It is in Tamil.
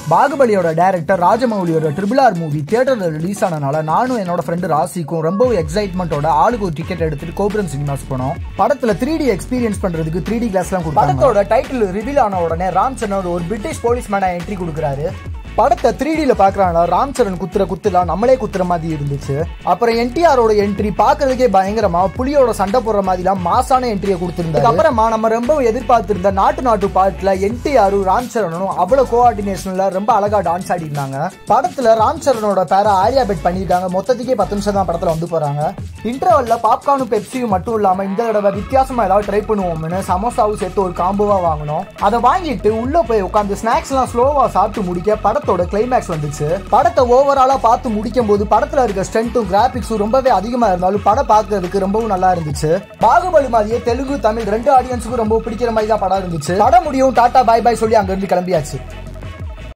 பாகுபலியோட டைரக்டர் ராஜமௌலியோட ட்ரிபிள் ஆர் மூவி தியேட்டர்ல ரிலீஸ் ஆனனால நானும் என்னோட ஃப்ரெண்டு ராசிக்கும் ரொம்ப எக்ஸைட்மெண்ட்டோட ஆளுக்கு ஒரு டிக்கெட் எடுத்துட்டு கோபுரம் சினிமாஸ் போனோம் படத்துல த்ரீ டி எக்ஸ்பீரியன்ஸ் பண்றதுக்கு த்ரீ டி கிளாஸ் எல்லாம் படத்தோட டைட்டில் ரிவீல் ஆன உடனே ராம் சரண் ஒரு பிரிட்டிஷ் போலீஸ் மேனா என்ட்ரி கொடுக்குறாரு படத்தை த்ரீ டில பாக்குறாங்க ராம் சரண் குத்துற குத்துலாம் நம்மளே குத்துற மாதிரி இருந்துச்சு அப்புறம் என்டிஆரோட என்ட்ரி பாக்குறதுக்கே பயங்கரமா புலியோட சண்டை போடுற மாதிரிலாம் மாசான என்ட்ரியை கொடுத்திருந்தாரு அப்புறமா நம்ம ரொம்ப எதிர்பார்த்திருந்த நாட்டு நாட்டு பாட்டுல என்டிஆரும் ராம் சரணும் அவ்வளவு கோஆர்டினேஷன்ல ரொம்ப அழகா டான்ஸ் ஆடி இருந்தாங்க படத்துல ராம் சரணோட பேர ஆலியா பெட் பண்ணிட்டாங்க மொத்தத்துக்கே பத்து நிமிஷம் தான் படத்துல வந்து போறாங்க இன்டர்வல்ல பாப்கார்னும் பெப்சியும் மட்டும் இல்லாம இந்த தடவை வித்தியாசமா ஏதாவது ட்ரை பண்ணுவோம்னு சமோசாவும் சேர்த்து ஒரு காம்போவா வாங்கினோம் அதை வாங்கிட்டு உள்ள போய் உட்காந்து ஸ்நாக்ஸ் எல்லாம் ஸ்லோவா சாப்பிட்டு முடிக்க படத்தோட கிளைமேக்ஸ் வந்துச்சு படத்தை ஓவராலா பார்த்து முடிக்கும் போது படத்துல இருக்க ஸ்ட்ரென்த்தும் கிராபிக்ஸும் ரொம்பவே அதிகமா இருந்தாலும் படம் பார்க்கறதுக்கு ரொம்பவும் நல்லா இருந்துச்சு பாகுபலி மாதிரியே தெலுங்கு தமிழ் ரெண்டு ஆடியன்ஸுக்கும் ரொம்ப பிடிக்கிற மாதிரி தான் படம் இருந்துச்சு படம் முடியும் டாடா பாய் பாய் சொல்லி அங்க இருந்து கிளம்பியாச்சு